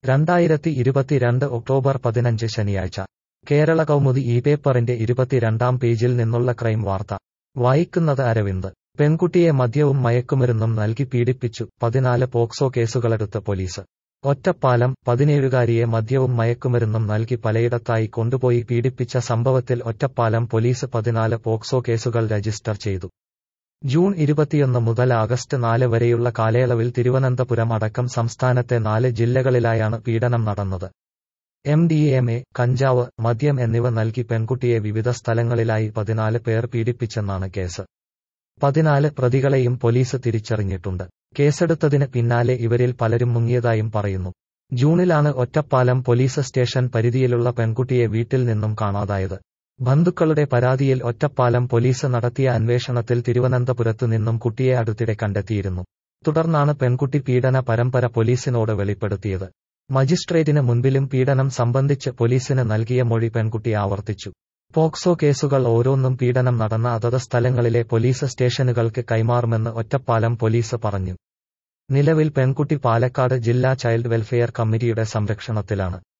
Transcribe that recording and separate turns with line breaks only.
രണ്ടായിരത്തി ഇരുപത്തിരണ്ട് ഒക്ടോബർ പതിനഞ്ച് ശനിയാഴ്ച കേരള കൗമുദി ഈ പേപ്പറിന്റെ ഇരുപത്തിരണ്ടാം പേജിൽ നിന്നുള്ള ക്രൈം വാർത്ത വായിക്കുന്നത് അരവിന്ദ് പെൺകുട്ടിയെ മദ്യവും മയക്കുമരുന്നും നൽകി പീഡിപ്പിച്ചു പതിനാല് പോക്സോ കേസുകളെടുത്ത് പോലീസ് ഒറ്റപ്പാലം പതിനേഴുകാരിയെ മദ്യവും മയക്കുമരുന്നും നൽകി പലയിടത്തായി കൊണ്ടുപോയി പീഡിപ്പിച്ച സംഭവത്തിൽ ഒറ്റപ്പാലം പോലീസ് പതിനാല് പോക്സോ കേസുകൾ രജിസ്റ്റർ ചെയ്തു ജൂൺ ഇരുപത്തിയൊന്ന് മുതൽ ആഗസ്റ്റ് നാല് വരെയുള്ള കാലയളവിൽ തിരുവനന്തപുരം അടക്കം സംസ്ഥാനത്തെ നാല് ജില്ലകളിലായാണ് പീഡനം നടന്നത് എം ഡി എം എ കഞ്ചാവ് മദ്യം എന്നിവ നൽകി പെൺകുട്ടിയെ വിവിധ സ്ഥലങ്ങളിലായി പതിനാല് പേർ പീഡിപ്പിച്ചെന്നാണ് കേസ് പതിനാല് പ്രതികളെയും പോലീസ് തിരിച്ചറിഞ്ഞിട്ടുണ്ട് കേസെടുത്തതിന് പിന്നാലെ ഇവരിൽ പലരും മുങ്ങിയതായും പറയുന്നു ജൂണിലാണ് ഒറ്റപ്പാലം പോലീസ് സ്റ്റേഷൻ പരിധിയിലുള്ള പെൺകുട്ടിയെ വീട്ടിൽ നിന്നും കാണാതായത് ബന്ധുക്കളുടെ പരാതിയിൽ ഒറ്റപ്പാലം പോലീസ് നടത്തിയ അന്വേഷണത്തിൽ തിരുവനന്തപുരത്തു നിന്നും കുട്ടിയെ അടുത്തിടെ കണ്ടെത്തിയിരുന്നു തുടർന്നാണ് പെൺകുട്ടി പീഡന പരമ്പര പോലീസിനോട് വെളിപ്പെടുത്തിയത് മജിസ്ട്രേറ്റിന് മുൻപിലും പീഡനം സംബന്ധിച്ച് പോലീസിന് നൽകിയ മൊഴി പെൺകുട്ടി ആവർത്തിച്ചു പോക്സോ കേസുകൾ ഓരോന്നും പീഡനം നടന്ന അതത് സ്ഥലങ്ങളിലെ പോലീസ് സ്റ്റേഷനുകൾക്ക് കൈമാറുമെന്ന് ഒറ്റപ്പാലം പോലീസ് പറഞ്ഞു നിലവിൽ പെൺകുട്ടി പാലക്കാട് ജില്ലാ ചൈൽഡ് വെൽഫെയർ കമ്മിറ്റിയുടെ സംരക്ഷണത്തിലാണ്